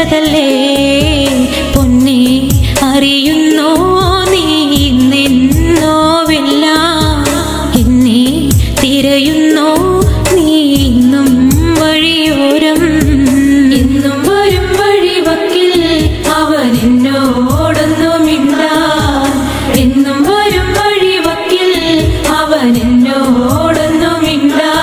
വിളിച്ചതല്ലേ പൊന്നെ അറിയുന്നോ നീ നിന്നോവില്ല എന്നെ തിരയുന്നോ നീ ഇന്നും വഴിയോരം എന്നും വരും വഴിവക്കിൽ അവൻ എന്നോടൊന്നും മിണ്ടാൻ എന്നും വരും വഴിവക്കിൽ അവൻ എന്നോടൊന്നും മിണ്ടാൻ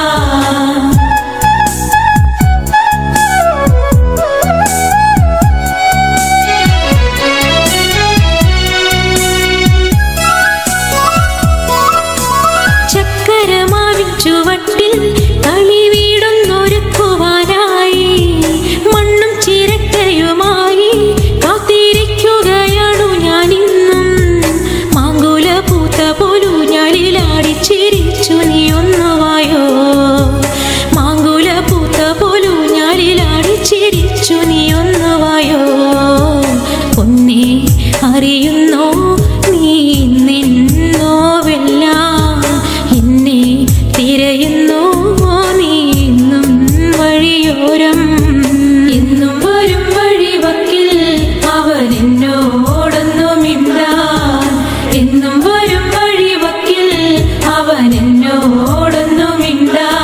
ചക്കരമാവിൻ ചുവട്ടിൽ കളി വീടൊന്നൊരുക്കുവാനായി മണ്ണും ചിരട്ടയുമായി കാത്തിരിക്കുകയാണു ഞാനിന്നും മാങ്കുല പൂത്ത പോലു ഞാലിലാടി ചിരിച്ചു നീ ഒന്നുവായോ മാങ്കുല പൂത്ത പോലു ഞാലിലാടി ചിരിച്ചു നീ ഒന്നുവായോ പൊന്നെ അറിയുന്നോ നീ നിന്നോവില്ല എന്നെ തിരയുന്നോ നീ ഇന്നും വഴിയോരം എന്നും വരും വഴിവക്കിൽ അവൻ എന്നോടൊന്നും മിണ്ടാൻ എന്നും വരും വഴിവക്കിൽ അവൻ എന്നോടൊന്നും മിണ്ടാൻ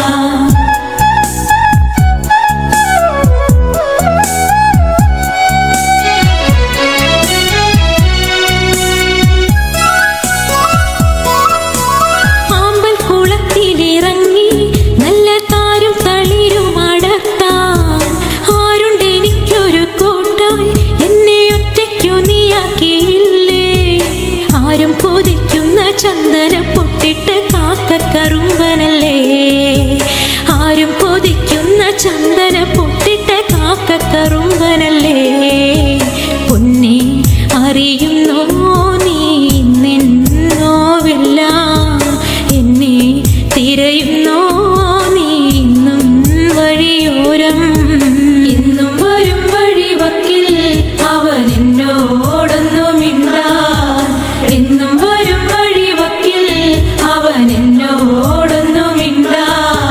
ആമ്പൽ കുളത്തിലിറങ്ങി നല്ല താരും തളിരും അടർത്താൻ ആരുണ്ടെനിക്കൊരു കൂട്ടായി എന്നെ ഒറ്റയ്ക്കു നീയാക്കിയില്ലേ ആരും കൊതിക്കുന്ന ചന്ദന പൊട്ടിട്ട് കാക്കക്കറുമ്പനല്ലേ ആരും കൊതിക്കുന്ന ചന്ദന പൊട്ടിട്ട് കാക്കക്കറുമ്പനല്ലേ പൊന്നെ അറിയുന്നോ നീ നിന്നോവില്ല എന്നെ തിരയുന്നോ നീ ഇന്നും വഴിയോരം എന്നും വരും വഴിവക്കിൽ അവൻ എന്നോടൊന്നും മിണ്ടാൻ എന്നും വരും വഴിവക്കിൽ അവൻ എന്നോടൊന്നും മിണ്ടാൻ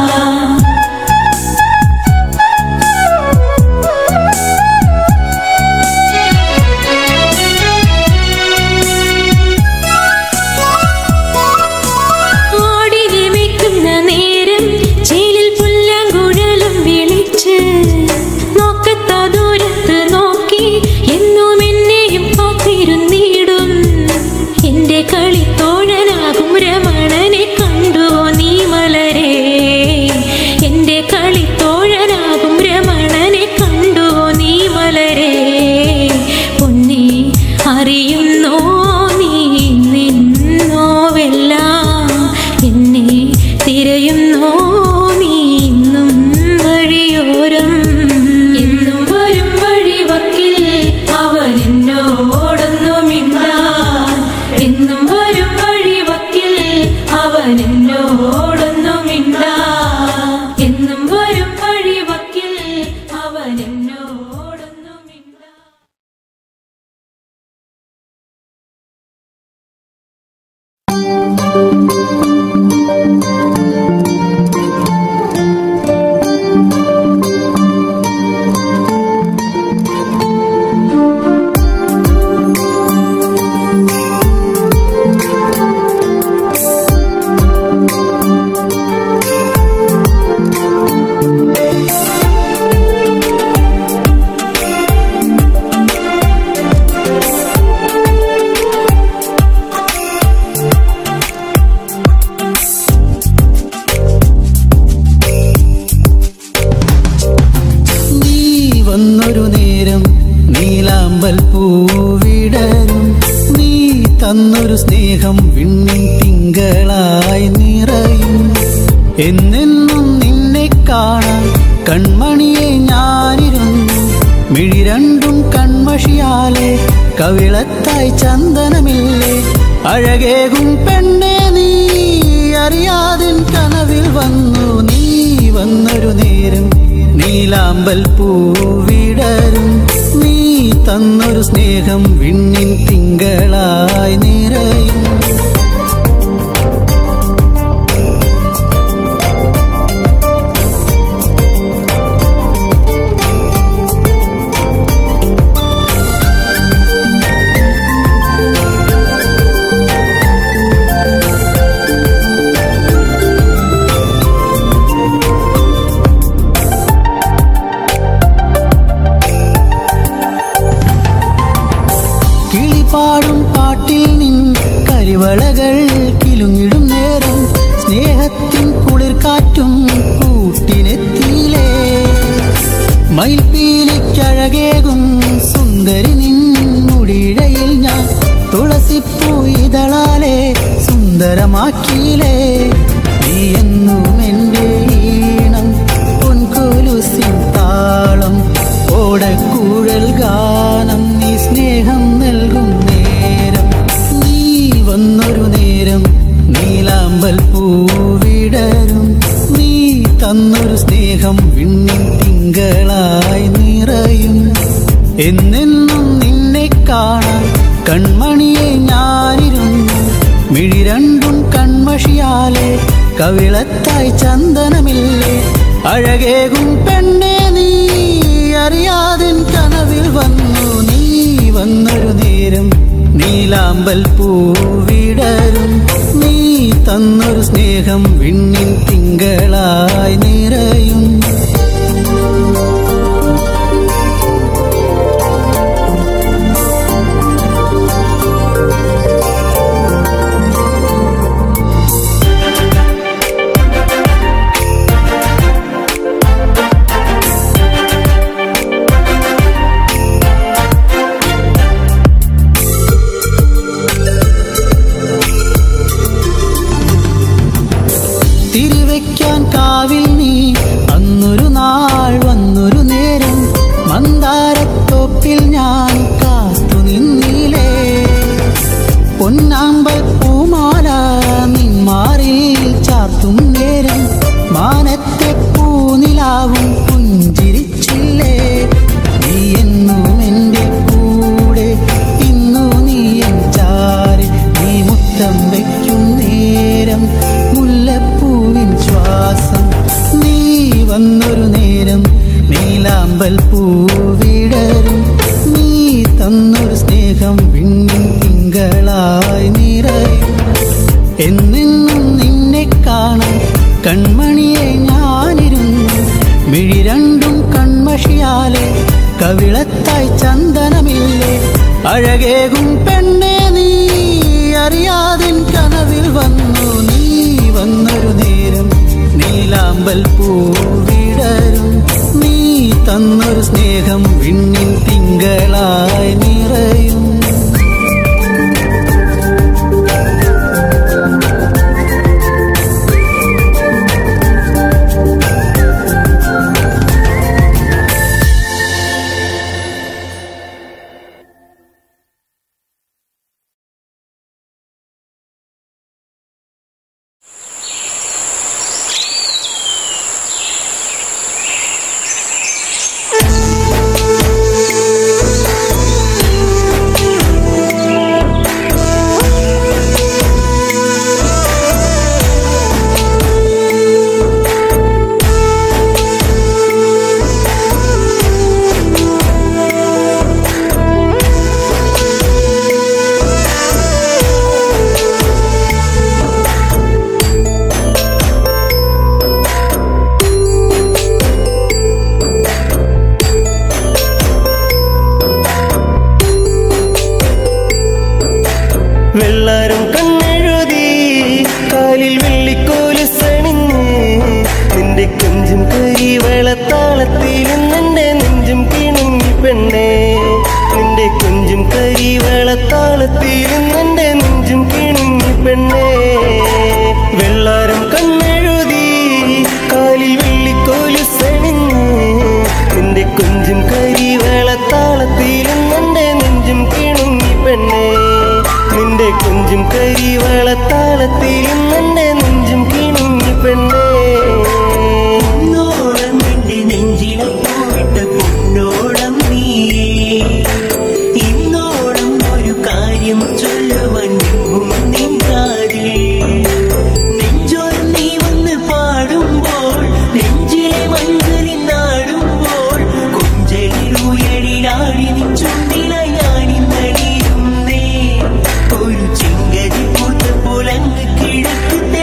ആടിനെ മേയ്ക്കുന്ന നേരം ചേലിൽ പുല്ലാങ്കുഴലും വിളിച്ച് നോക്കത്ത ദൂരത്ത് നോക്കി എന്നും എന്നെയും കാത്തിരുന്നിടും എന്റെ കളിത്തോഴനാകും രമണനെ കണ്ടുവോ നീ മലരെ എന്റെ കളിത്തോഴനാകും രമണനെ കണ്ടുവോ നീ മലരെ പൊന്നെ അറിയുന്നോ നീ നിന്നോവെല്ല എന്നെ തിരയുന്നോ നീ ഇന്നും വഴിയോരം എന്നും വരും വഴിവക്കിൽ അവൻ എന്നോടൊന്നും മിണ്ടാൻ എന്നും വരും വഴിവക്കിൽ അവൻ എന്നോടൊന്നും മിണ്ടാൻ എന്നും വരും വഴിവക്കിൽ അവൻ എന്നോടൊന്നും മിണ്ടാൻ നീ വന്നൊരു നേരം നീലാമ്പൽ പൂവിടരും നീ തന്നൊരു സ്നേഹം വിണ്ണിൻ തിങ്കളായി നിറയും എന്നെന്നും നിന്നെ കാണാൻ കൺമണിയെ ഞാനിരുന്നു മിഴി രണ്ടും കൺമഷിയാലെ കവിളത്തായി ചന്ദനമില്ലേ അഴകേകും പെണ്ണെ നീ അറിയാതിൻ കനവിൽ വന്നു നീ വന്നൊരു നേരം നീലാമ്പൽ പൂവിടരും നീ തന്നൊരു സ്നേഹം വിണ്ണിൻ തിങ്കളായി നിറയും മിഴിവളകൾ കിലുങ്ങിടും നേരം സ്നേഹത്തിൻ കുളിർ കാറ്റും കൂട്ടിനെത്തിയിലേ മയിൽപ്പീലിക്കഴകേകും സുന്ദരി നിൻമുടിയിഴയിൽ ഞാൻ തുളസിപ്പൂ ഇതളാലെ സുന്ദരമാക്കിയിലേ നീ എന്നും എൻ്റെ ഈണം പൊൻകൊലുസിൻ താളം ഓടക്കൂഴൽ ഗാനം നീ സ്നേഹം നൽകും നേരം നീ വന്നൊരു നേരം നീലാമ്പൽ പൂവിടരും നീ തന്നൊരു സ്നേഹം വിണ്ണിൻ തിങ്കളായി നിറയും എന്നെന്നും നിന്നെ കാണാൻ കൺമണിയെ ഞാനിരുന്നു മിഴി രണ്ടും കൺമഷിയാലെ കവിളത്തായി ചന്ദനമില്ലേ അഴകേകും പെണ്ണെ നീ അറിയാതിൻ കനവിൽ വന്നു നീ വന്നൊരു നേരം നീലാമ്പൽ പൂവിടരും നീ തന്നൊരു സ്നേഹം വിണ്ണിൻ തിങ്കളായി നിറയും തിരിവെക്കാൻ കാവിൽ നീ അന്നൊരു നാൾ വന്നൊരു നേരം മന്ദാരത്തോപ്പിൽ ഞാൻ കാത്തു നിന്നിലേ പൊന്നാമ്പൽ പൂമാല നിന്മാറിൽ ചാർത്തും നേരം മാനത്തെ പൂനിലാവും പുഞ്ചിരിച്ചില്ലേ നീ എന്നും എൻ്റെ കൂടെ ഇന്നു നീ എൻ ചാരി നീ മുത്തം വയ്ക്കും നേരം മുല്ലപ്പൂവിൻ ശ്വാസം നീ വന്നൊരു നേരം നീലാമ്പൽ പൂവിടരും നീ തന്നൊരു സ്നേഹം വിണ്ണിൻ തിങ്കളായി നിറയും എന്നെന്നും നിന്നെ കാണാൻ കൺമണിയെ ഞാനിരുന്നു മിഴി രണ്ടും കൺമഷിയാലെ കവിളത്തായി ചന്ദനമില്ലേ അഴകേകും പെണ്ണെ നീ അറിയാതിൻ കനവിൽ വന്നു നീ വന്നൊരു നേരം നീലാമ്പൽ പൂവിടരും നീ തന്നൊരു സ്നേഹം വിണ്ണിൻ തിങ്കളായി നിറയും വെള്ളാരം കണ്ണെഴുതി കാലിൽ വെള്ളിക്കോല് സണിഞ്ഞ് നിന്റെ കൊഞ്ചും കരി വെള്ളത്താളത്തിൽ നിന്റെ നെഞ്ചും കിണുങ്ങി പെണ്ണേ നിന്റെ കൊഞ്ചും കരി വെള്ളത്താളത്തിൽ നിന്റെ നെഞ്ചും കിണുങ്ങി പെണ്ണേ വെള്ളാരം കണ്ണെഴുതി കാലിൽ വെള്ളിക്കോല് സണിഞ്ഞ് നിന്റെ കൊഞ്ചും കരി വെള്ളത്താളത്തിൽ നിന്റെ നെഞ്ചും കിണുങ്ങി പെണ്ണേ നിന്റെ കൊഞ്ചും കരി വെള്ളത്താളത്തിൽ നിന്റെ നെഞ്ചും കിണുങ്ങി പെണ്ണേ പൊന്നോളം നിന്റെ നെഞ്ചിലെ പോയിട്ട പൊന്നോളം നീ ഇന്നോളം ഒരു കാര്യം ചൊല്ലുവാൻ നിന്നും നിൻകാതിൽ നെഞ്ചോരം നീ വന്ന് പാടുമ്പോൾ നെഞ്ചിലെ മഞ്ഞളി നാടുമ്പോൾ കുഞ്ചലിലൂയടിലാടി നിൻ ചുണ്ടില ഞാനിന്നടിയുന്നേ ഒരു ചിങ്കരി പൂത്ത പോലങ്ങ് കിടക്കുന്നേ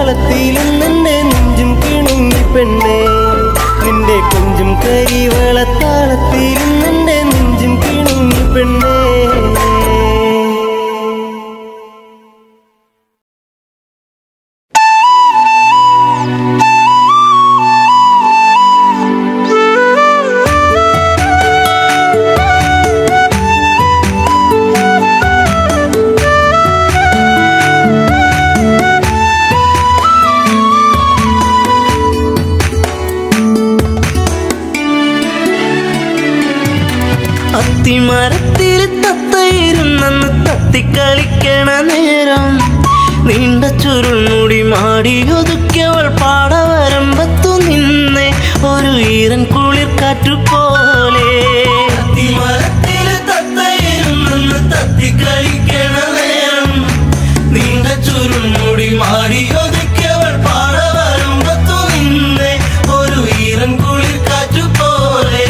വെള്ളത്താളത്തിലും നിന്റെ നെഞ്ചും കിണുങ്ങി പെണ്ണേ നിന്റെ കൊഞ്ചും കരി വെള്ളത്താളത്തിലും നിന്റെ നെഞ്ചും കിണുങ്ങി പെണ്ണേ അത്തിമരത്തിൽ തത്തയിരുന്നെന്ന് തത്തിക്കളിക്കണ നേരം നീണ്ട ചുരുൾമുടി മാടി ഒതുക്കിയവൾ പാടവരമ്പത്തു നിന്നെ ഒരു ഈരൻ കുളിർ കാറ്റു പോലെ അത്തിമരത്തിൽ തത്തയിരുന്നെന്ന് തത്തിക്കളിക്കണ നേരം നീണ്ട ചുരുൾമുടി മാടി ഒതുക്കിയവൾ പാടവരമ്പത്തു നിന്നെ ഒരു ഈരൻ കുളിർ കാറ്റു പോലെ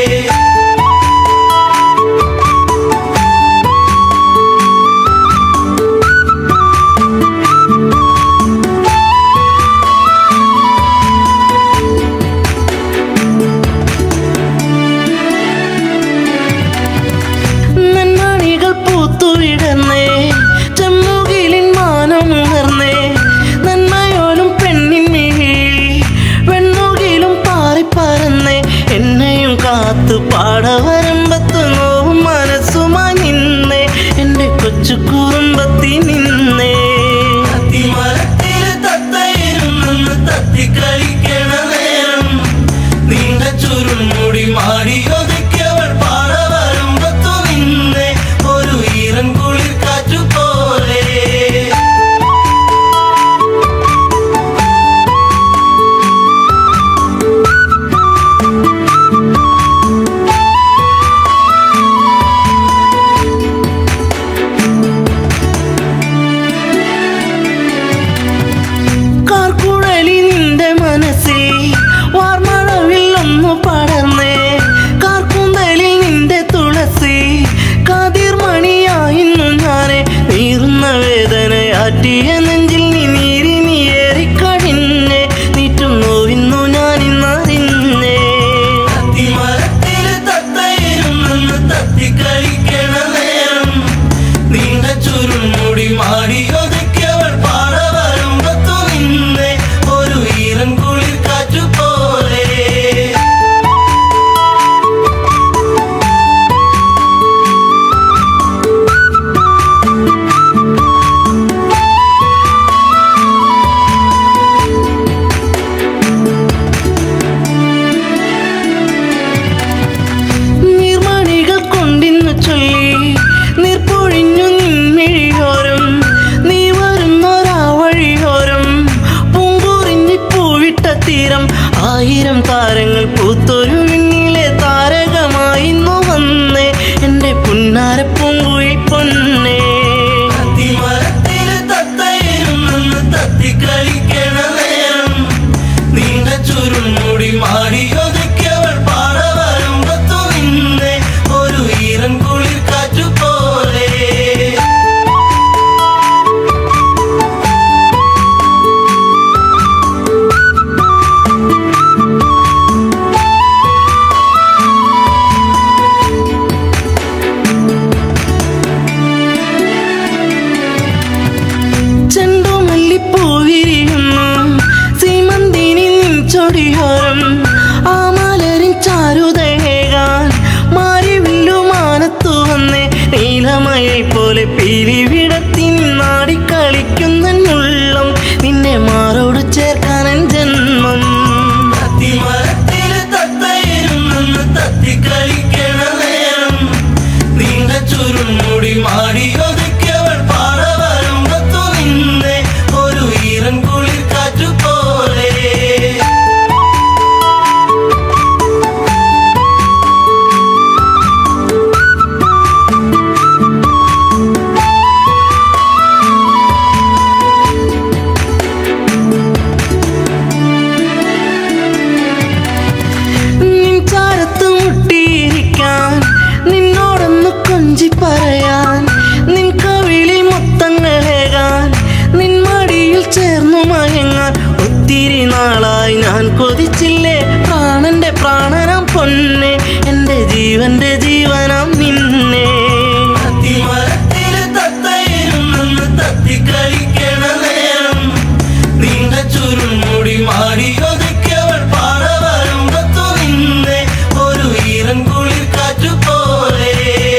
നന്മണികൾ പൂത്തുവിടന്നേ ചെമ്മുകിലിൻ മാനമുയർന്നേ നന്മയോലും പെണ്ണിൻ മിഴി വെണ്ണുകിലും പാറിപ്പറന്നേ എന്നെയും കാത്തു പാടവരമ്പത്ത് നോവും മനസ്സുമായി നിന്നേ എന്റെ കൊച്ചു കുറുമ്പത്തി നിന്നേ തത്തയിരുന്നെന്ന് തത്തിക്കളിക്കണ നേരം നീണ്ട ചുരുൾമുടി മാടി ഒതുക്കിയവൾ പാടവരമ്പത്തു നിന്നെ ഒരു ഈറൻ കുളിർ കാറ്റു പോലെ കാർക്കുഴലി നിന്റെ മനസ്സിൽ വാർമഴവിൽ ഒന്ന് പടർന്നേ കാർക്കുന്തലിൽ നിന്റെ തുളസി കാതിർമണിയായിരുന്നു ഞാനെ നീറുന്ന വേദനയാറ്റിയ നെഞ്ചിൽ നീ നീരി നീയേറിക്കഴിഞ്ഞേ നീറ്റും നോവിന്നു ഞാൻ ഇന്നറിഞ്ഞേ തത്തയിരുന്നെന്ന് തത്തിക്കളിക്കണ നേരം നീണ്ട ചുരുൾമുടി മാടി ഒതുക്കിയവൾ പാടവരമ്പത്തു നിന്നെ ഒരു ഈറൻ കുളിർ കാറ്റു പോലെ നീർമണികൾ കൊണ്ടിന്നു ചൊല്ലി നീർപ്പൊഴിഞ്ഞു നിൻമിഴിയോരം നീ വരുന്നൊരാ വഴിയോരം പൂങ്കുറിഞ്ഞി പൂവിട്ട തീരം ആയിരം താരങ്ങൾ പൂത്തൊരു വിണ്ണിലെ താരകമായിന്നു വന്നേ എന്റെ പുന്നാര പൂങ്കുഴി പൊന്നേ തത്തിക്കളിക്കണ നേരം നീണ്ട ചുരുൾമുടി മാടി ഒതുക്കിയവൾ പാടവരമ്പത്തു നിന്നെ ഒരു ഈറൻ കുളിർ കാറ്റു പോലെ ചെണ്ടുമല്ലിപ്പൂവിരിയുന്നു സീമന്തിനി നിൻ ചൊടിയോരം ആ മലരിൻ ചാരുതേകാൻ മാറി വില്ലുമാനത്തു വന്നേ നീലമയെ പോലെ പീലി വിടത്തി നിന്നാടി കളിക്കുന്നുള്ളം നിന്നെ മാറോട് ചേർക്കാനൻ ജന്മം തത്തിക്കളിക്കണ നേരം നീണ്ട ചുരുൾമുടി മാടി ഒതുക്കിയവൾ പാടവരമ്പത്തു നിന്നെ ഒരു ഈറൻ കുളിർ കാറ്റു പോലെ നിൻ ചാരത്ത് മുട്ടിയിരിക്കാൻ നിന്നോടൊന്ന് കൊഞ്ചി പറയാൻ നിൻ നാളായി ഞാൻ കൊതിച്ചില്ലേ പ്രാണന്റെ പ്രാണനാം പൊന്നെ എന്റെ ജീവന്റെ ജീവനാം നിന്നെ തത്തിക്കളിക്കണ നേരം നീണ്ട ചുരുൾമുടി മാടി ഒതുക്കിയവൾ പാറ വരുമ്പത്തു നിന്നെ ഒരു ഈറൻ കുളിർ കാറ്റു പോലെ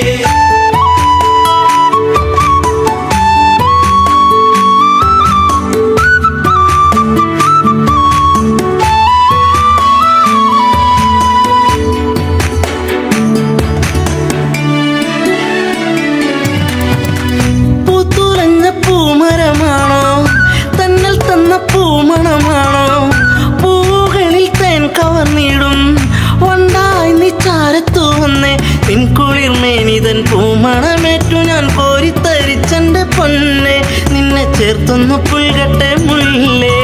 പൂത്തുലഞ്ഞ പൂമരമാണോ തന്നൽ തന്ന പൂമണമാണോ പൂകളിൽ തേൻ കവർന്നിടും വണ്ടായി നീ ചാരത്തു വന്നേ നിൻകുളിർ മേനിതൻ പൂമണമേറ്റു ഞാൻ കോരിത്തരിച്ചെന്റെ പൊന്നെ നിന്നെ ചേർത്തൊന്നു പുൽകട്ടെ മുല്ലേ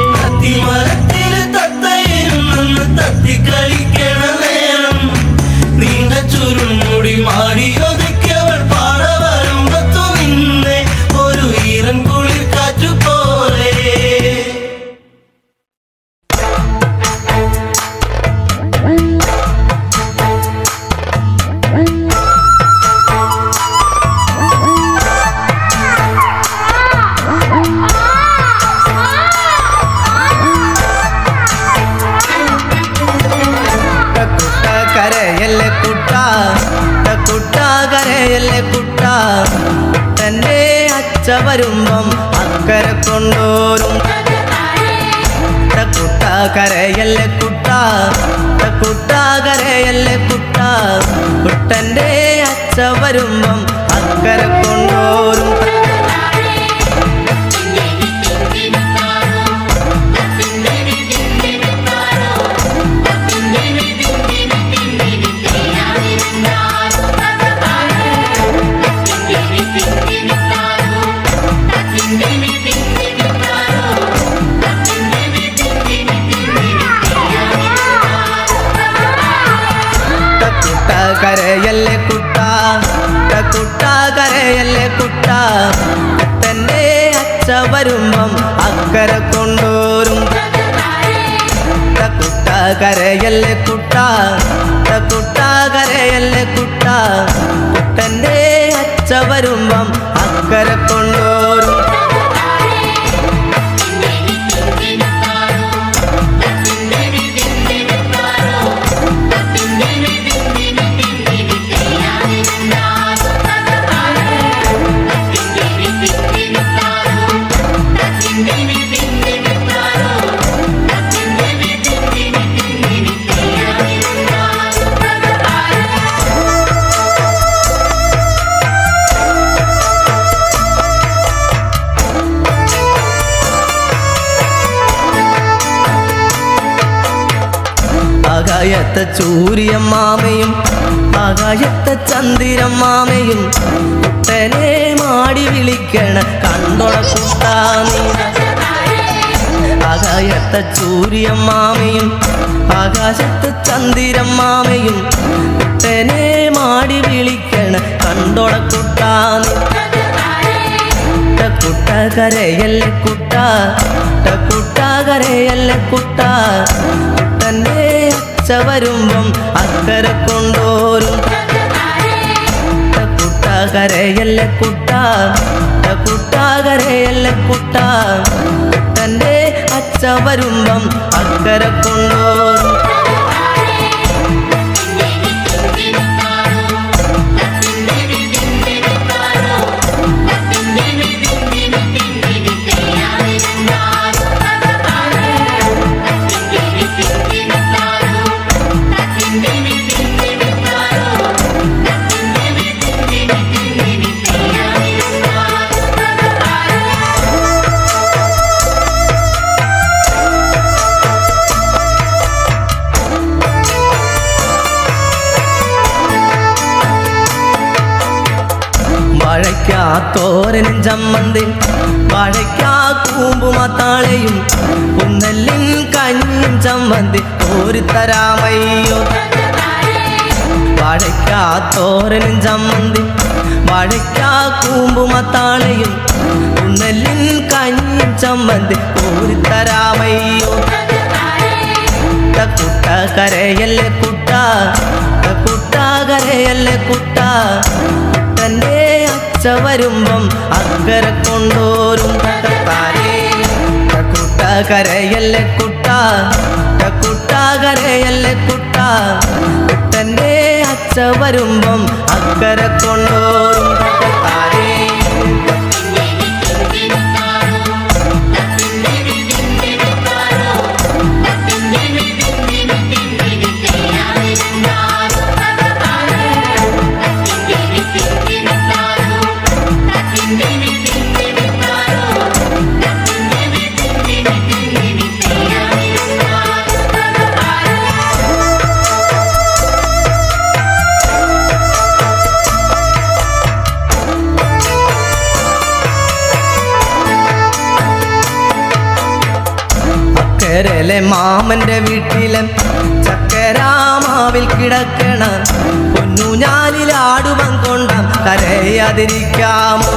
തത്തിക്കളിക്കണ നേരം നീണ്ട ചുരുൾമുടി മാടി ഒതുക്കിയവൾ പാറ വരുമ്പത്തു നിന്നെ ഒരു ഈറൻ കുളിർ കാറ്റു പോലെ കുട്ട കരയല്ലേ കുട്ട കുട്ട കരയല്ലേ കുട്ട തന്റെ അച്ഛ വരുമ്പം അക്കരെ കൊണ്ടോരും കുട്ട കരയല്ലേ കുട്ട കുട്ട കരയല്ലേ കുട്ട കുട്ടന്റെ അച്ഛ വരുമ്പം അക്കരെ കൊണ്ടോരും കുട്ട കരയല്ലേ കുട്ട കുട്ട കരയല്ലേ കുട്ട തന്റെ അച്ഛ വരുമ്പം അക്കരെ കൊണ്ടോരും കുട്ട കരയല്ലേ കുട്ട കുട്ട കരയല്ലേ കുട്ട തന്റെ അച്ഛ വരുമ്പം അക്കരെ കൊണ്ടോരും ആകായത്തെ ചൂര്യമ്മാമയും ആകാശത്തെ ചന്ദിരമ്മാമയും കുട്ടനെ മാടി വിളിക്കണ കണ്ടോള കുട്ടാ നീ ആകായത്തെ ചൂര്യമ്മാമയും ആകാശത്തെ ചന്ദിരമ്മാമയും കുട്ടനെ മാടി വിളിക്കണ കണ്ടോള കുട്ടാ നീ കുട്ട കരയല്ലേ കുട്ട കുട്ട കരയല്ലേ കുട്ട കുട്ടന്റെ അച്ഛ വരുമ്പം അക്കരെ കൊണ്ടോരും കുട്ട കരയല്ലേ കുട്ട കുട്ട കരയല്ലേ കുട്ട കുട്ടന്റെ അച്ഛ വരുമ്പം അക്കരെ കൊണ്ടോരും വാഴയ്ക്കാ തോരനും ചമ്മന്തി വാഴയ്ക്കാ കൂമ്പുമത്താളയും പുന്നല്ലിൻ കഞ്ഞും ചമ്മന്തി കോരിത്തരാമയ്യോ വാഴയ്ക്കാ തോരനും ചമ്മന്തി വാഴയ്ക്കാ കൂമ്പുമത്താളയും പുന്നല്ലിൻ കഞ്ഞും കഞ്ഞിയും ചമ്മന്തി കോരിത്തരാമയ്യോ കുട്ട കരയല്ലേ കുട്ട കുട്ട കരയല്ലേ കുട്ട കുട്ടൻ്റെ അച്ഛ വരുമ്പം അക്കരെ കൊണ്ടോരും താരേ കുട്ട കരയല്ലേ കുട്ട കുട്ട കരയല്ലേ കുട്ട കുട്ടൻ്റെ അച്ഛ വരുമ്പം അക്കരെ കൊണ്ടോരും താരേ ചക്കരലെ മാമന്റെ വീട്ടിലെ ചക്കരാമാവിൽ കിടക്കണ പൊന്നുഞ്ഞാലിലാടുവൻ കൊണ്ടാം കരയാതിരിക്കാമോ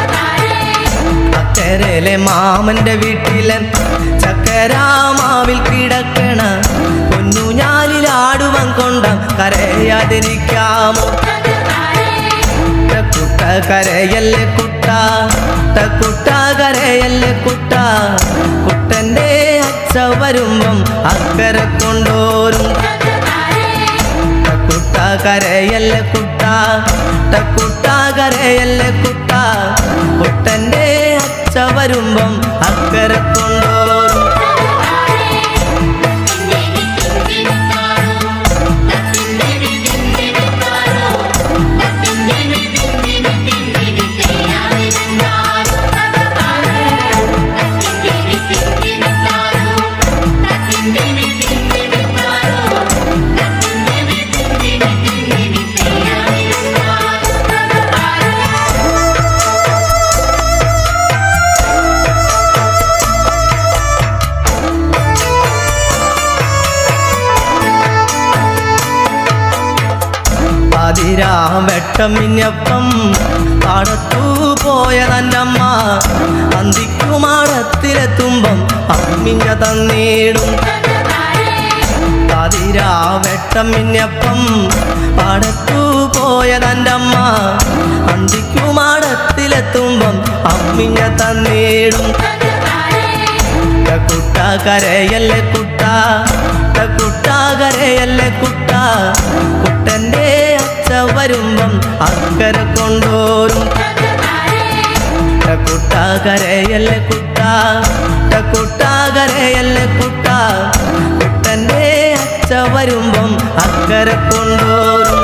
അക്കരലെ മാമന്റെ വീട്ടിലെ ചക്കരാമാവിൽ കിടക്കണ പൊന്നുഞ്ഞാലിലാടുവൻ കൊണ്ടാം കരയാതിരിക്കാമോ കുട്ട കരയല്ലേ കുട്ട കുട്ട കരയല്ലേ കുട്ട കുട്ടൻ്റെ അച്ഛ വരുമ്പം അക്കരെ കൊണ്ടോരും കുട്ട കരയല്ലേ കുട്ട കുട്ട കരയല്ലേ കുട്ട കുട്ടൻ്റെ അച്ഛ വരുമ്പം അക്കരെ കൊണ്ടോരും പാതിരാ വെട്ടം മിന്നപ്പം പാടത്തു പോയ തൻ്റമ്മ അന്തിക്കുമാടത്തിലെത്തുമ്പം അമ്മിഞ്ഞ തന്നീടും പാതിരാ വെട്ടം മിന്നപ്പം പാടത്തു പോയ തൻ്റമ്മ അന്തിക്കുമാടത്തിലെത്തുമ്പം അമ്മിഞ്ഞ തന്നീടും കുട്ട കരയല്ലേ കുട്ട കുട്ട കരയല്ലേ കുട്ട കുട്ടൻ്റെ അച്ഛ വരുമ്പം അക്കരെ കൊണ്ടോരും കുട്ട കരയല്ലേ കുട്ട കുട്ട കരയല്ലേ കുട്ട കുട്ടൻ്റെ അച്ഛ വരുമ്പം അക്കരെ കൊണ്ടോരും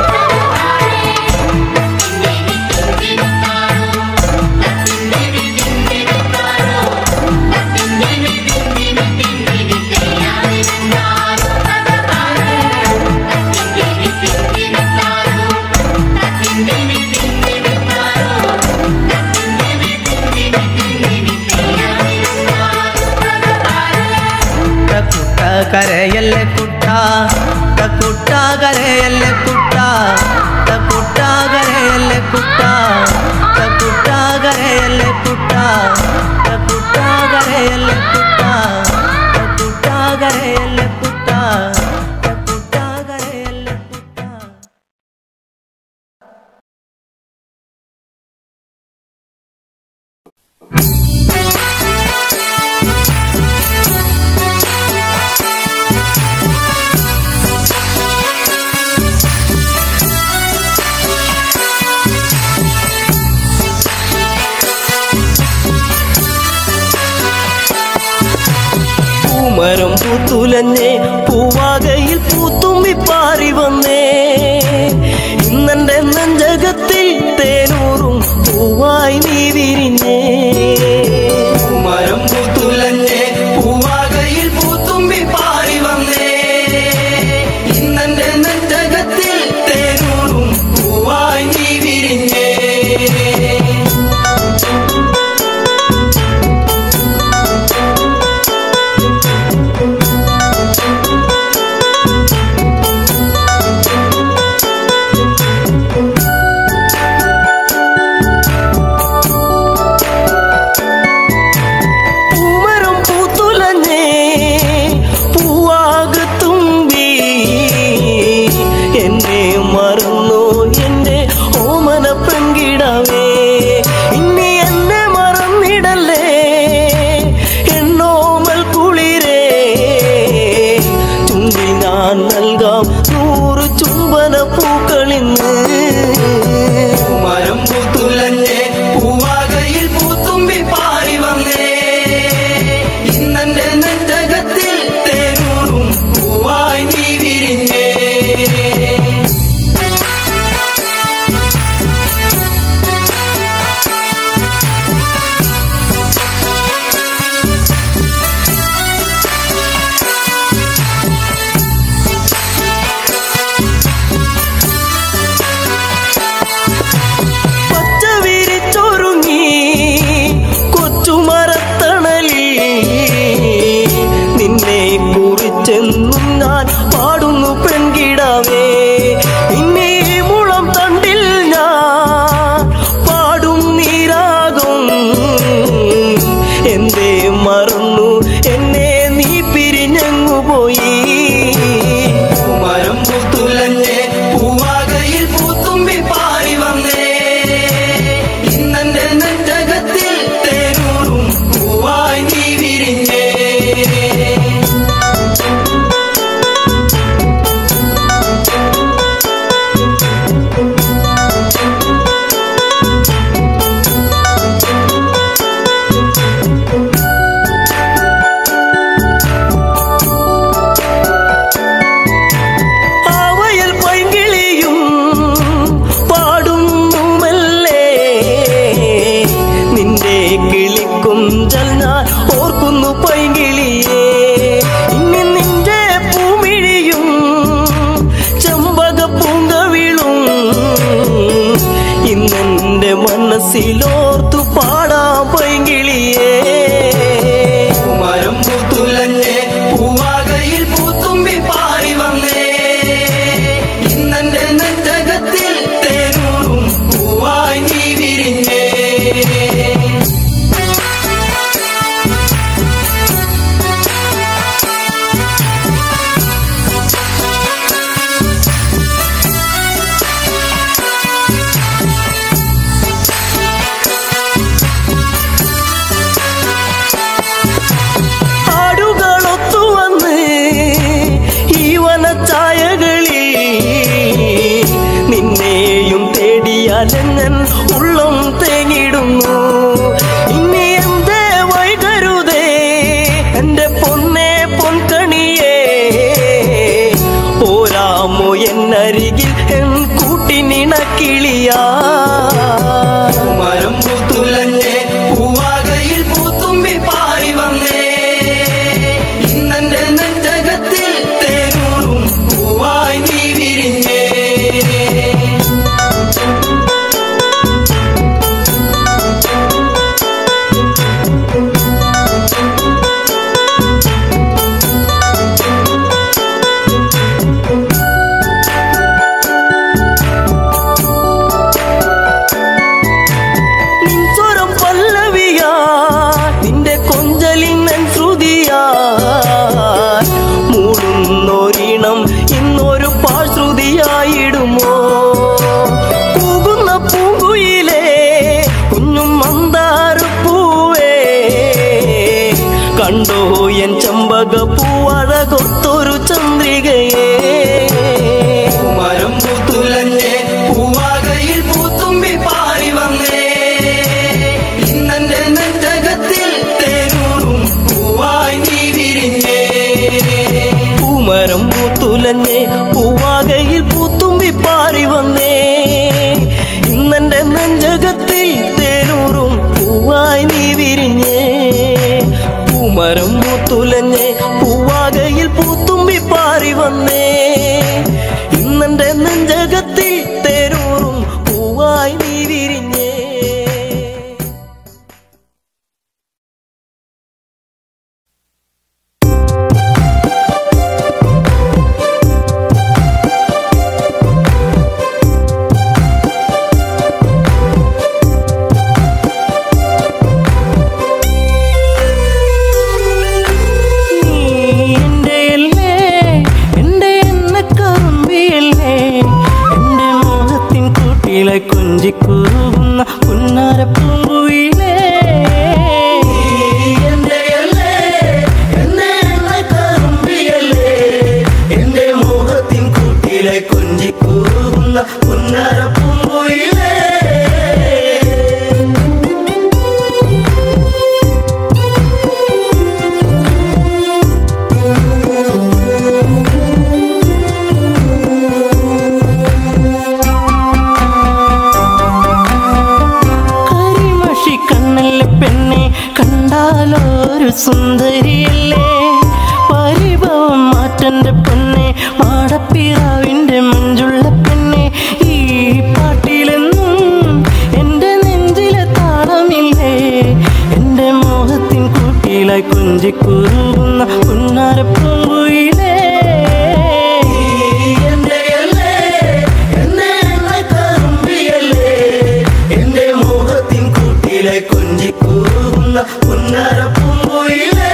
കുട്ട കരയല്ലേ കുട്ട കുട്ട കരയല്ലേ കുട്ട കുട്ട കരയല്ലേ കുട്ട കുട്ട കരയല്ലേ കുട്ട കുട്ട കരയല്ലേ കുട്ട കുട്ട കരയല്ലേ കുട്ട കുട്ട കരയല്ലേ കുട്ട പൂമരം പൂത്തുലഞ്ഞേ പൂവാകയിൽ പൂത്തുമ്പി പാറി വന്നേ ഇന്നെന്റെ നെഞ്ചകത്തിൽ തേനൂറും പൂവായി നീ വിരിഞ്ഞേ പൂമരം പൂത്തുലഞ്ഞേ പൂവാകയിൽ പൂത്തുമ്പി പാറി വന്നേ ഇന്നെന്റെ നെഞ്ചകത്തിൽ തേനൂറും പൂവായി നീ വിരിഞ്ഞേ നിന്റെ മനസ്സിലോർത്തു പാടാം പൈങ്കിളിയേ മരം പൂത്തുലഞ്ഞേ പൂവാകയിൽ പൂത്തുമ്പി പാറി വന്നേ ഇന്നെന്റെ നെഞ്ചകത്തിൽ തേനൂറും പൂവായി നീ വിരിഞ്ഞേ ആടുകളൊത്തു വന്ന് ഈ വനച്ചായകളിൽ നിന്നെയും തേടിയാലെങ്ങൻ ഉള്ളം തേങ്ങിടുന്നു ഇനി എന്തേ വൈകരുതേ എന്റെ പൊന്നെ പൊൻകണിയേ പോരാമോ എന്നരികിൽ എൻ കൂട്ടിനിണക്കിളിയാ മരം പൂത്തുലഞ്ഞേ പൂവാകയിൽ പൂത്തുമ്പി പാറി വന്നേ ഇന്നെന്റെ നെഞ്ചകത്തിൽ തേനൂറും പൂവായി നീ വിരിഞ്ഞേ നിൻ സ്വരം പല്ലവിയാ നിന്റെ കൊഞ്ചലിനൻ ശ്രുതിയാ മൂടുന്നൊരിണം ഇന്നൊരു പാശ്രുതിയായിടുമോ കൂകുന്ന പൂങ്കുയിലേ കുഞ്ഞും മന്ദാരപ്പൂവേ കണ്ടോ എൻ ചമ്പക പൂവഴകൊത്തൊരു ചന്ദ്രികയേ മരം പൂത്തുലഞ്ഞേ പൂവാകയിൽ പൂത്തുമ്പി പാറി വന്നേ ഇന്നെന്റെ നെഞ്ചകത്തിൽ തേനൂറും പൂവായി നീ വിരിഞ്ഞേ പൂമരം പൂത്തുലഞ്ഞേ പൂവാകയിൽ പൂത്തുമ്പി പാറി വന്നേ ഇന്നെന്റെ നെഞ്ചകത്തിൽ തേനൂറും പൂവായി നീ വിരിഞ്ഞേ പൂമരം പൂത്തുലഞ്ഞേ പൂവാകയിൽ പൂത്തുമ്പി പാറി വന്നേ ഇന്നെന്റെ നെഞ്ചകത്തിൽ തേനൂറും പൂവായി നീ വിരിഞ്ഞേ നീ എന്റെയല്ലേ, എന്റെ എണ്ണക്കറുമ്പിയല്ലേ, എന്റെ മോഹത്തിൻ കൂട്ടിലെ കൊഞ്ചിക്കൂറുന്ന പുന്നാര പൂങ്കുയിലേ എന്റെ മോഹത്തിൻ കൂട്ടിലെ കൊഞ്ചിക്കൂറുന്ന പുന്നര പൂങ്കുയിലേ കരിമഷി കണ്ണല്ലേ പെണ്ണെ കണ്ടാലൊരു സുന്ദരിയല്ലേ പരിഭവം മാറ്റന്റെ പെണ്ണെ മാടപ്പിറാവിന്റെ മഞ്ചുള്ള പെണ്ണെ ഈ പാട്ടിലെന്നും എന്റെ നെഞ്ചിലെ താളമില്ലേ എന്റെ മോഹത്തിൻ കൂട്ടിലായി കൊഞ്ചിക്കുറുകുന്ന പുന്നാര പൂങ്കുയിലേ എന്റെ മോഹത്തിൻ കൂട്ടിലെ കൊഞ്ചിക്കൂറുന്ന പുന്നര പൂങ്കുയിലേ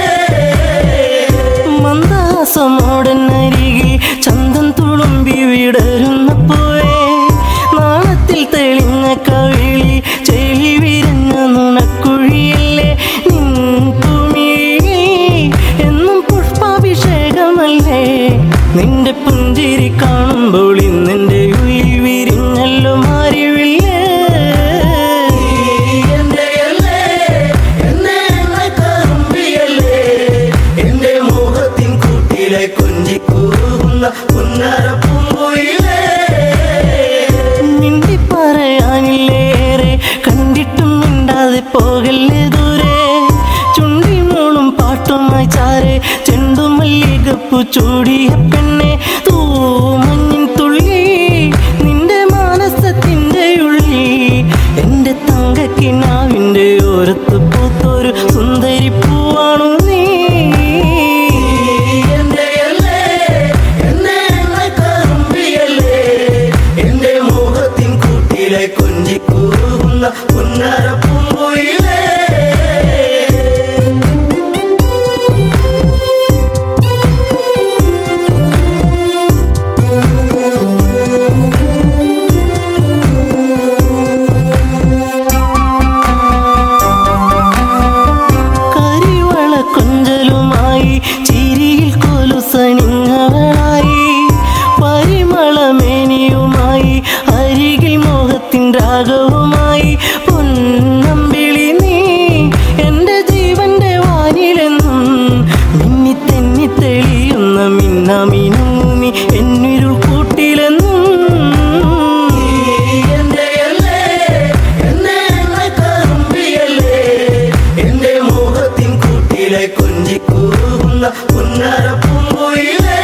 മന്ദാസമോടനരികിൽ ചന്തം തുളുമ്പി വിടരുന്ന പോയെ നാളത്തിൽ തെളിഞ്ഞ കവിളി ചെളി വിരിഞ്ഞ നുണക്കുഴിയല്ലേ നിൻ ഭൂമിയിൽ എന്നും പുഷ്പാഭിഷേകമല്ലേ നിന്റെ പുഞ്ചിരി കാണുമ്പോൾ ഇന്നെന്റെ ഉയിൽ വിരിഞ്ഞല്ലോ മാറിവില്ലേ എന്റെ മോഹത്തിൻ കൂട്ടിലെ കൊഞ്ചിക്കൂറുന്ന പുന്നര പൂങ്കുയിലേ മിണ്ടി പറയാനില്ലേറെ കണ്ടിട്ടും മിണ്ടാതെ പോകല്ലേ ദൂരെ ചുണ്ടി മൂളും പാട്ടുമായി ചാരെ ചെണ്ടുമല്ലികപ്പു ചൂടിയ പെണ്ണെ തൂ മഞ്ഞിൻ തുള്ളി നിന്റെ മാനസത്തിന്റെ ഉള്ളിൽ എൻ കൊഞ്ചിക്കൂകുന്ന പുന്നര പൂങ്കുയിലേ കരിവള കൊഞ്ചലുമായി ചിരിയിൽ കൊലുസണിഞ്ഞവളായി പരിമളമേനിയുമായി അരികിൽ മോഹത്തിൻ രാഗവുമായി പൊന്നമ്പിളി നീ എൻ്റെ ജീവന്റെ വാനിലെന്നും മിന്നി തെന്നി തെളിയുന്ന മിന്നമിനുങ്ങി എന്നിരുൾ കൂട്ടിലെന്നും എന്റെയല്ലേ, എന്നെ എന്നെ കറുമ്പിയല്ലേ, എന്റെ മോഹത്തിൻ കൂട്ടിലെ കൊഞ്ചിക്കൂകുന്ന പുന്നര പൂങ്കുയിലേ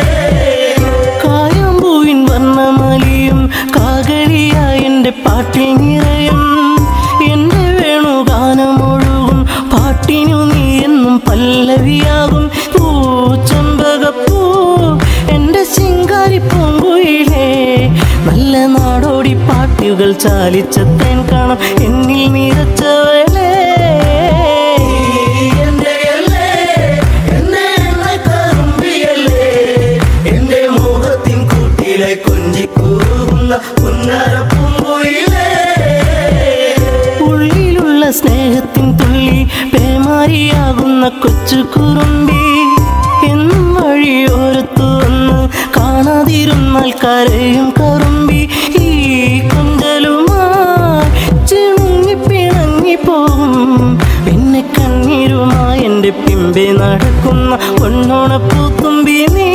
കായാമ്പൂവിൻ വർണ്ണമലിയും കാകളിയായ എൻ്റെ പാട്ടിൽ നിറയും എൻ്റെ വേണുഗാനമൊഴുകും പാട്ടിനു നീ എന്നും പല്ലവിയാകും പൂച്ചമ്പകപ്പൂ എൻ്റെ ശിങ്കാരി പൂങ്കുയിലേ നല്ല നാടോടി പാട്ടുകൾ ചാലിച്ച തേൻ കാണാം എന്നിൽ നിറച്ചവളേ എന്റെയല്ലേ, എന്നെ എന്നെ കറുമ്പിയല്ലേ, എന്റെ മോഹത്തിൻ കൂട്ടിലെ കൊഞ്ചിക്കൂകുന്ന പുന്നര പൂങ്കുയിലേ ഉള്ളിലുള്ള സ്നേഹത്തിൻ തുള്ളി പേമാരിയാകുന്ന കൊച്ചു കുറുമ്പി എന്നും വഴിയോരത്തു വന്ന് കാണാതിരുന്നാൽ കരയും കറുമ്പി ഈ കൊഞ്ചലുമായി ചിണുങ്ങി പിണങ്ങി പോകും പിന്നെ കണ്ണീരുമായി എൻ്റെ പിമ്പെ നടക്കുന്ന പൊന്നോണപ്പൂത്തുമ്പി നീ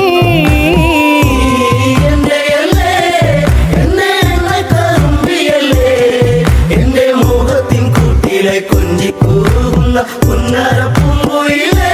എന്റെയല്ലേ, എന്നെ എന്നെ കറുമ്പിയല്ലേ, എന്റെ മോഹത്തിൻ കൂട്ടിലെ കൊഞ്ചിക്കൂകുന്ന പുന്നര പൂങ്കുയിലേ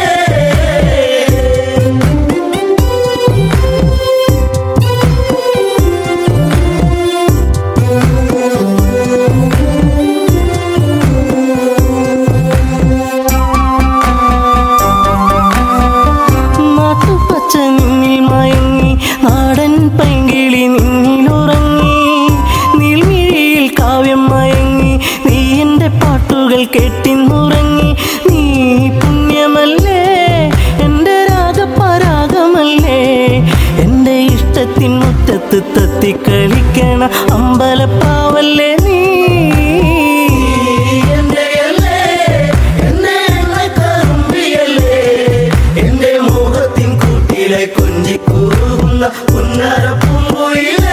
നാട്ടുപച്ച നിന്നിൽ മയങ്ങി നാടൻ പൈങ്കിളി നിന്നിലുറങ്ങി നീൽമിഴിയിൽ കാവ്യം മയങ്ങി നീ എൻ്റെ പാട്ടുകൾ കെട്ടിന്നുറങ്ങി നീ പുണ്യമല്ലേ എൻ്റെ രാഗപരാഗമല്ലേ എൻ്റെ ഇഷ്ടത്തിൻ മുറ്റത്ത് തത്തിക്കളിക്കണ അമ്പലപ്പാവല്ലേ നീ എന്റെയല്ലേ, എന്നെ എന്നെ കറുമ്പിയല്ലേ, എന്റെ മോഹത്തിൻ കൂട്ടിലെ കൊഞ്ചിക്കൂകുന്ന പുന്നര പൂങ്കുയിലേ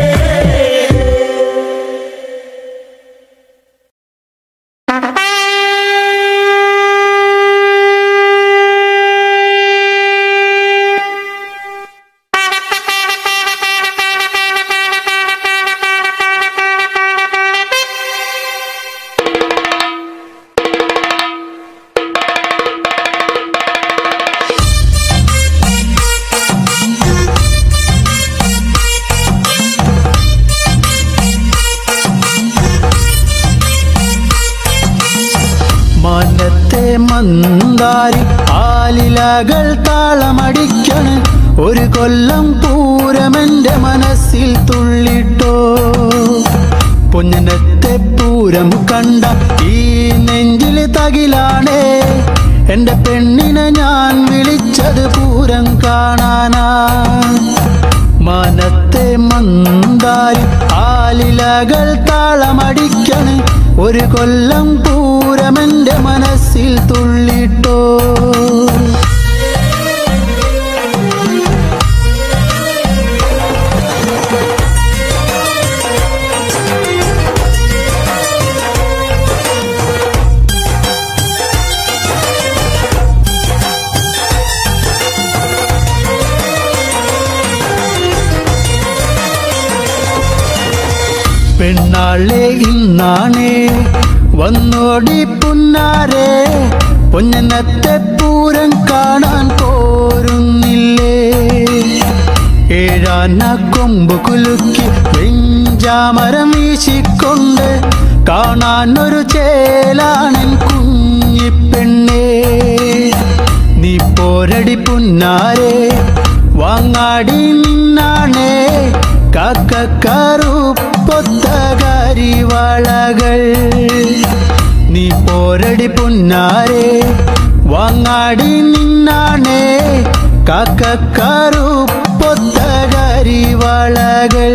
മാനത്തെ മന്ദാരി ആലിലകൾ താളമടിക്കണ് ഒരു കൊല്ലം പൂരമെന്റെ മനസ്സിൽ തുള്ളിട്ടോ പൊന്നനത്തെ പൂരം കണ്ട ഈ നെഞ്ചിൽ തകിലാണേ എന്റെ പെണ്ണിനെ ഞാൻ വിളിച്ചത് പൂരം കാണാനാ മാനത്തെ മന്ദാരി ആലിലകൾ താളമടിക്കണ് ഒരു കൊല്ലം പൂരമെന്റെ മനസ്സിൽ തുള്ളിട്ടോ പെണ്ണാളെ ഇന്നാണേ വന്നോടി പുന്നാരെ പൊന്നനത്തെ പൂരം കാണാൻ പോരുന്നില്ലേ ഏഴാന കൊമ്പ് കുലുക്കി വെഞ്ചാമരം വീശിക്കൊണ്ട് കാണാൻ ഒരു ചേലാണൻ കുഞ്ഞിപ്പെണ്ണേ നീ പോരടി പുന്നാരെ വാങ്ങാടി നിന്നാണേ കാക്കക്കാറുപ്പൊത്ത കരിവളകൾ നീ പോരടി പുന്നാരെ വാങ്ങാടി നിന്നാണേ കാക്കക്കാറുപ്പൊത്ത കരിവളകൾ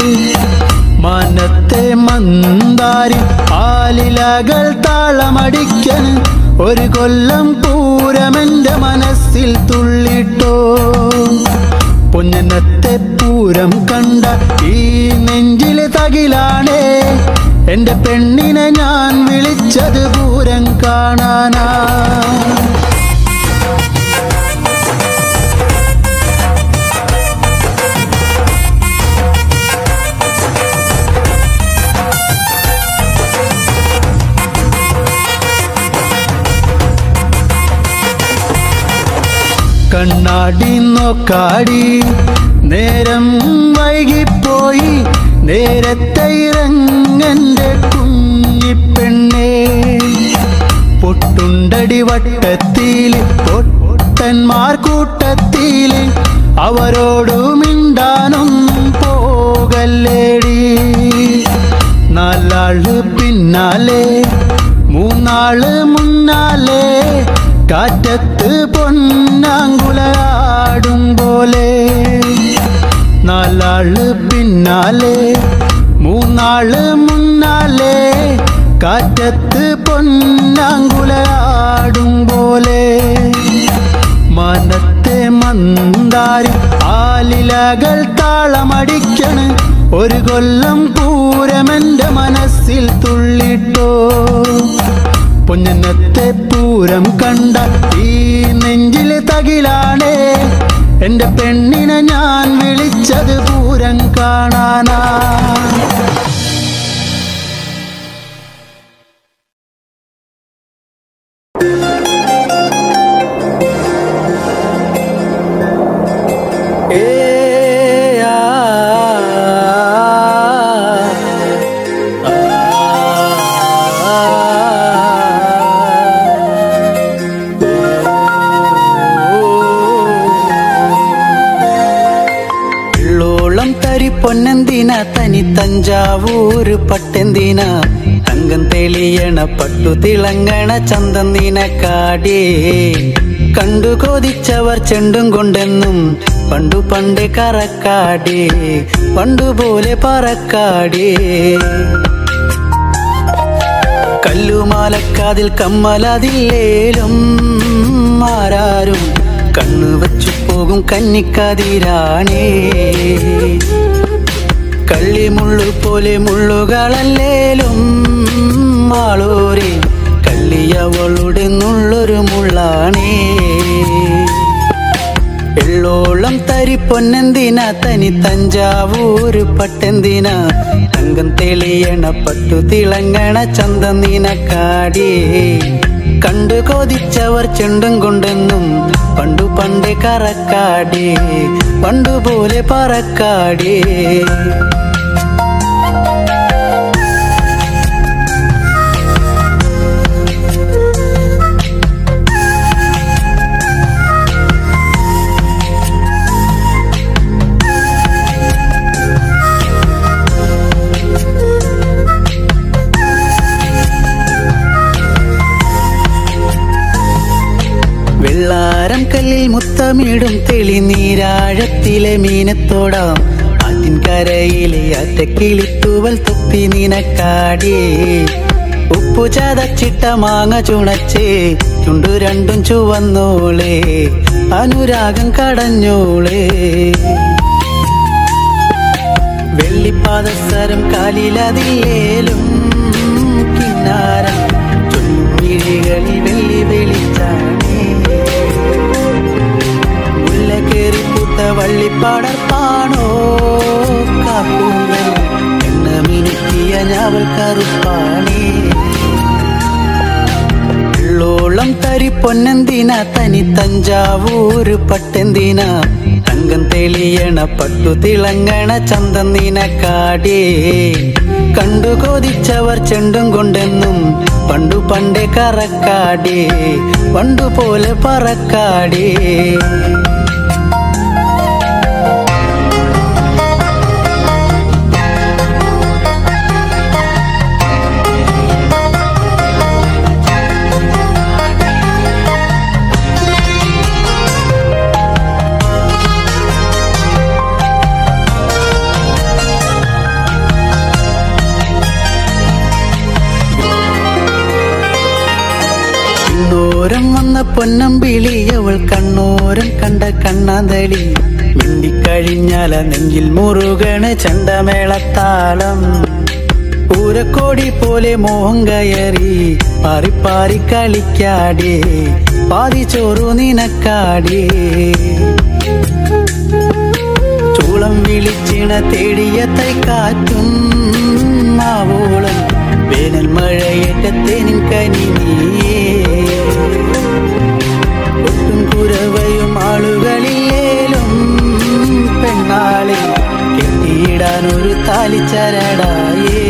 മനത്തെ മന്ദാരി ആലിലകൾ താളമടിക്കൻ ഒരു കൊല്ലം പൂരമെന്റെ മനസ്സിൽ തുള്ളിട്ടോ പൊന്നനത്തെ പൂരം കണ്ട ഈ നെഞ്ചിലെ തകിലാണേ എന്റെ പെണ്ണിനെ ഞാൻ വിളിച്ചത് പൂരം കാണാനാ കണ്ണാടി നോക്കാടി നേരം വൈകിപ്പോയി നേരത്തെ ഇറങ്ങന്റെ കുഞ്ഞിപ്പെണ്ണേ പൊട്ടുണ്ടടി വട്ടത്തിൽ പൊട്ടന്മാർ കൂട്ടത്തിൽ അവരോടു മിണ്ടാനൊന്നും പോകല്ലേടി നാലാള് പിന്നാലെ മൂന്നാള് മുന്നാലെ കാറ്റത്ത് പൊന്നാങ്കുലയാടും പോലെ നാലാള് പിന്നാലെ മൂന്നാള് മുന്നാലെ കാറ്റത്ത് പൊന്നാങ്കുലയാടും പോലെ മനത്തെ മന്ദാരി ആലിലകൾ താളമടിക്കണ് ഒരു കൊല്ലം പൂരമെന്റെ മനസ്സിൽ തുള്ളിട്ടോ പൊന്നനത്തെ പൂരം കണ്ട ഈ നെഞ്ചിലെ തകിലാണേ എന്റെ പെണ്ണിനെ ഞാൻ വിളിച്ചത് പൂരം കാണാനാ ഏ ആ ഉള്ളോളം തരി പൊന്നെന്തിന തനി തഞ്ചാവൂര് പട്ടെന്തിന തങ്കം തെളിയണ പട്ടു തിളങ്ങണ ചന്തം നിനക്കാടേ കണ്ടു കൊതിച്ചവർ ചെണ്ടും കൊണ്ടെന്നും പണ്ടു പണ്ട് കറക്കാടേ പണ്ടുപോലെ പറക്കാടേ കല്ലുമാലക്കാതിൽ കമ്മലതില്ലേലും ആരാരും കണ്ണു വച്ചു പോകും കന്നിക്കതിരാണേ കള്ളിമുള്ളു പോലെ മുള്ളുകളല്ലേലും ആളോരെ കള്ളിയവളുടെ നുള്ളൊരു മുള്ളാണേ എള്ളോളം തരി പൊന്നെന്തിന തനി തഞ്ചാവൂര് പട്ടെന്തിന തങ്കം തെളിയണ പട്ടു തിളങ്ങണ ചന്തം നിനക്കാടേ കണ്ടു കൊതിച്ചവർ ചെണ്ടും കൊണ്ടെന്നും പണ്ടു പണ്ട് കറക്കാടേ പണ്ടുപോലെ പറക്കാടേ വെള്ളാരം കല്ലിൽ മുത്തമിടും തെളിനീരാഴത്തിലെ മീനത്തോടാം ആറ്റിൻ കരയിലെ അറ്റക്കിളിത്തൂവൽ തൊപ്പി നിനക്കാടേ ഉപ്പു ചതച്ചിട്ട മാങ്ങ ചുണച്ചേ ചുണ്ടു രണ്ടും ചുവന്നോളേ അനുരാഗം കടഞ്ഞോളേ വെള്ളിപ്പാദസരം കാലിലതില്ലേലും കിന്നാരം ചൊല്ലുമിഴികളിൽ വെള്ളി വെളിച്ചാണേ മുല്ല കേറി പൂത്ത വള്ളിപ്പാടർപ്പാണോ കാപ്പൂവൽ എണ്ണ മിനുക്കിയ ഞാവൽ കറുപ്പാണേ ഉള്ളോളം തരി പൊന്നെന്തിന തനി തഞ്ചാവൂര് പട്ടെന്തിന തങ്കം തെളിയണ പട്ടു തിളങ്ങണ ചന്തം നിനക്കാടേ കണ്ടു കൊതിച്ചവർ ചെണ്ടും കൊണ്ടെന്നും പണ്ടു പണ്ടേ കറക്കാടേ പണ്ടു പോലെ പറക്കാടേ കണ്ണോരം വന്ന പൊന്നമ്പിളി അവൾ കണ്ണോരം കണ്ട കണ്ണാന്തളി മിണ്ടിക്കഴിഞ്ഞാല നെഞ്ചിൽ മുറുകണ് ചണ്ടമേളത്താളം പൂരക്കോടി പോലെ മോഹം കയറി പാറി പാറി കളിക്കാടേ പാതി ചോറു നിനക്കാടേ ചൂളം വിളിച്ചിണ തേടിയ തൈക്കാറ്റും മാവോളം വേനൽ മഴയേറ്റത്തേനിൻ കനി നീയേ ഒട്ടും കുരവയും ആളുകളിലേലും പെണ്ണാളെ കെട്ടിയിടാൻ ഒരു താലിച്ചരടായേ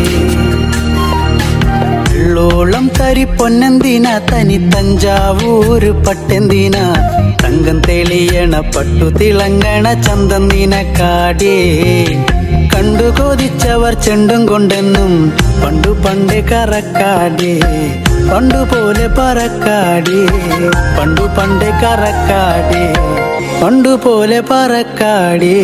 വെള്ളോളം തരി പൊന്നെന്തിന തനി തഞ്ചാവൂര് പട്ടെന്തിന തങ്കം തെളിയണ പട്ടു തിളങ്ങണ ചന്തം നിനക്കാടേ കണ്ടു കൊതിച്ചവർ ചെണ്ടും കൊണ്ടെന്നും പണ്ടു പണ്ട് കറക്കാടേ പണ്ടു പോലെ പറക്കാടേ പണ്ടു പണ്ട് കറക്കാടേ പണ്ടു പോലെ പറക്കാടേ